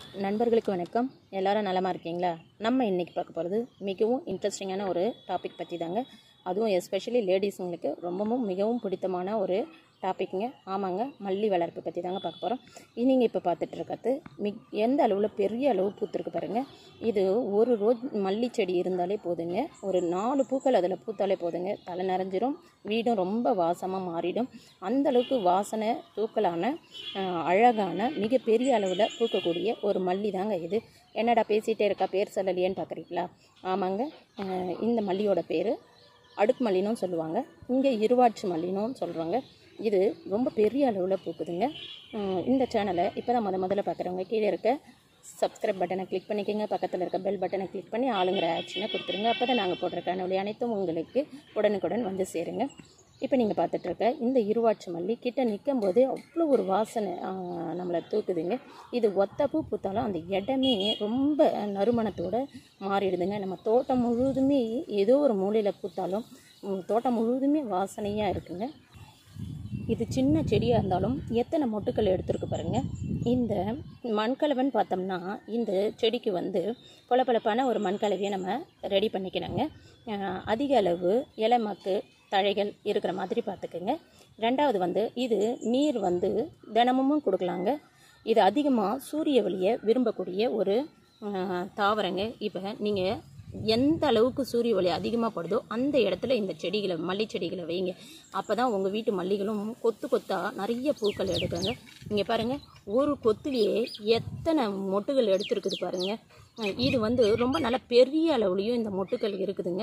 நண்பர்களுக்கு வணக்கம் எல்லாரும் நலமாக இருக்கீங்களா நம்ம இன்றைக்கி பார்க்க போகிறது மிகவும் இன்ட்ரெஸ்டிங்கான ஒரு டாபிக் பற்றி தாங்க அதுவும் எஸ்பெஷலி லேடிஸுங்களுக்கு ரொம்பவும் மிகவும் பிடித்தமான ஒரு டாபிக்ங்க ஆமாங்க மல்லி வளர்ப்பு பற்றி தாங்க பார்க்க போகிறோம் நீங்கள் இப்போ பார்த்துட்டு இருக்கிறது மிக் எந்த அளவில் பெரிய அளவு பூத்துருக்கு பாருங்கள் இது ஒரு ரோஜ் மல்லி செடி இருந்தாலே போதுங்க ஒரு நாலு பூக்கள் அதில் பூத்தாலே போதுங்க தலை நிறைஞ்சிரும் வீடும் ரொம்ப வாசமாக மாறிடும் அந்த அளவுக்கு வாசனை தூக்கலான அஹ், அழகான மிகப்பெரிய அளவில் பூக்கக்கூடிய ஒரு மல்லி தாங்க இது என்னடா பேசிகிட்டே இருக்கா பேர் சொல்லலையேன்னு பார்க்குறீங்களா ஆமாங்க அஹ், இந்த மல்லியோட பேர் அடுக்கு மல்லினும் சொல்லுவாங்க இங்கே இருவாட்சி மல்லினும் சொல்கிறாங்க இது ரொம்ப பெரிய அளவில் பூக்குதுங்க உம், இந்த சேனலை இப்போ தான் முத முதல்ல பார்க்குறவங்க கீழே இருக்க சப்ஸ்கிரைப் பட்டனை கிளிக் பண்ணிக்கோங்க பக்கத்தில் இருக்க பெல் பட்டனை கிளிக் பண்ணி ஆளுங்கிற ஆக்ஷனை கொடுத்துருங்க அப்போ தான் நாங்கள் போடுற காணொலி அனைத்தும் உங்களுக்கு உடனுக்குடன் வந்து சேருங்க இப்போ நீங்கள் பார்த்துட்டு இருக்க இந்த இருவாட்சி மல்லி கிட்ட நிற்கும் போதே அவ்வளோ ஒரு வாசனை ஆஹ், நம்மளை தூக்குதுங்க இது ஒத்த பூ பூத்தாலும் அந்த இடமே ரொம்ப நறுமணத்தோட மாறிடுதுங்க நம்ம தோட்டம் முழுவதுமே ஏதோ ஒரு மூலையில் பூத்தாலும் உம், தோட்டம் முழுவதுமே வாசனையாக இருக்குங்க இது சின்ன செடியாக இருந்தாலும் எத்தனை மொட்டுக்கள் எடுத்திருக்கு பாருங்க இந்த மண்கலவைன்னு பார்த்தோம்னா இந்த செடிக்கு வந்து பளபளப்பான ஒரு மண்கலவையை நம்ம ரெடி பண்ணிக்கணுங்க அஹ் அதிக அளவு இலை மக்கு தழைகள் இருக்கிற மாதிரி பார்த்துக்குங்க ரெண்டாவது வந்து இது நீர் வந்து தினமும் கொடுக்கலாங்க இது அதிகமாக சூரிய ஒளியை விரும்பக்கூடிய ஒரு அஹ், தாவரங்க இப்போ நீங்கள் எந்த அளவுக்கு சூரிய ஒளி அதிகமாக படுதோ அந்த இடத்துல இந்த செடிகளை மல்லி செடிகளை வைங்க அப்போ தான் உங்கள் வீட்டு மல்லிகளும் கொத்து கொத்தாக நிறைய பூக்கள் எடுக்குங்க இங்கே பாருங்கள் ஒரு கொத்துலேயே எத்தனை மொட்டுகள் எடுத்துருக்குது பாருங்கள் அஹ் இது வந்து ரொம்ப நல்ல பெரிய அளவுலேயும் இந்த மொட்டுக்கள் இருக்குதுங்க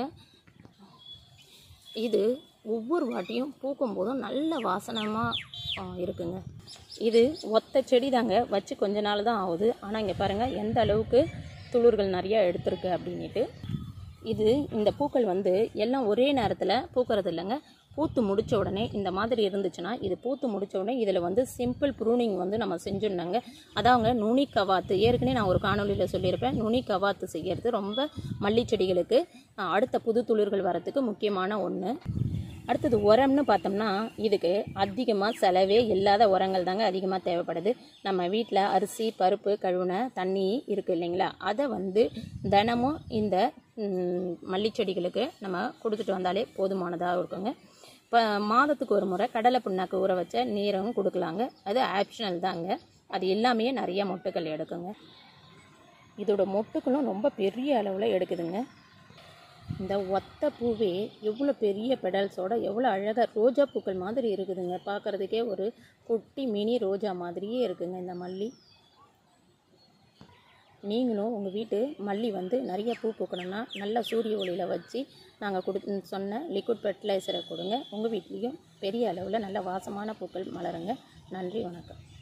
இது ஒவ்வொரு வாட்டியும் பூக்கும் போதும் நல்ல வாசனமாக இருக்குங்க இது ஒத்த செடி தாங்க வச்சு கொஞ்ச நாள் தான் ஆகுது ஆனால் இங்கே பாருங்கள் எந்த அளவுக்கு துளிர்கள் நிறையா எடுத்திருக்கு அப்படின்ட்டு இது இந்த பூக்கள் வந்து எல்லாம் ஒரே நேரத்தில் பூக்கிறது இல்லைங்க பூத்து முடிச்ச உடனே இந்த மாதிரி இருந்துச்சுன்னா இது பூத்து முடிச்ச உடனே இதில் வந்து சிம்பிள் ப்ரூனிங் வந்து நம்ம செஞ்சுருந்தாங்க அதாங்க நுனி கவாத்து ஏற்கனவே நான் ஒரு காணொலியில் சொல்லியிருப்பேன் நுனி கவாத்து செய்கிறது ரொம்ப மல்லி செடிகளுக்கு அஹ், அடுத்த புது துளிர்கள் வரத்துக்கு முக்கியமான ஒன்று அடுத்தது உரம்னு பார்த்தோம்னா இதுக்கு அதிகமாக செலவே இல்லாத உரங்கள் தாங்க அதிகமாக தேவைப்படுது நம்ம வீட்டில் அரிசி பருப்பு கழுவுன தண்ணி இருக்குது இல்லைங்களா அதை வந்து தினமும் இந்த ம், மல்லி செடிகளுக்கு நம்ம கொடுத்துட்டு வந்தாலே போதுமானதாக இருக்குங்க இப்போ மாதத்துக்கு ஒரு முறை கடலை புண்ணாக்கு ஊற வச்ச நீரும் கொடுக்கலாங்க அது ஆப்ஷனல் தாங்க அது எல்லாமே நிறைய மொட்டுக்கள் எடுக்குங்க இதோட மொட்டுக்களும் ரொம்ப பெரிய அளவில் எடுக்குதுங்க இந்த ஒத்த பூவே எவ்வளோ பெரிய பெடல்ஸோட எவ்வளோ அழகாக ரோஜா பூக்கள் மாதிரி இருக்குதுங்க பார்க்குறதுக்கே ஒரு குட்டி மினி ரோஜா மாதிரியே இருக்குங்க இந்த மல்லி நீங்களும் உங்கள் வீட்டு மல்லி வந்து நிறைய பூ பூக்கணும்னா நல்ல சூரிய ஒளியில் வச்சு நாங்கள் கொடு சொன்ன லிக்விட் ஃபெர்டிலைசரை கொடுங்க உங்கள் வீட்லேயும் பெரிய அளவில் நல்ல வாசமான பூக்கள் மலருங்க நன்றி வணக்கம்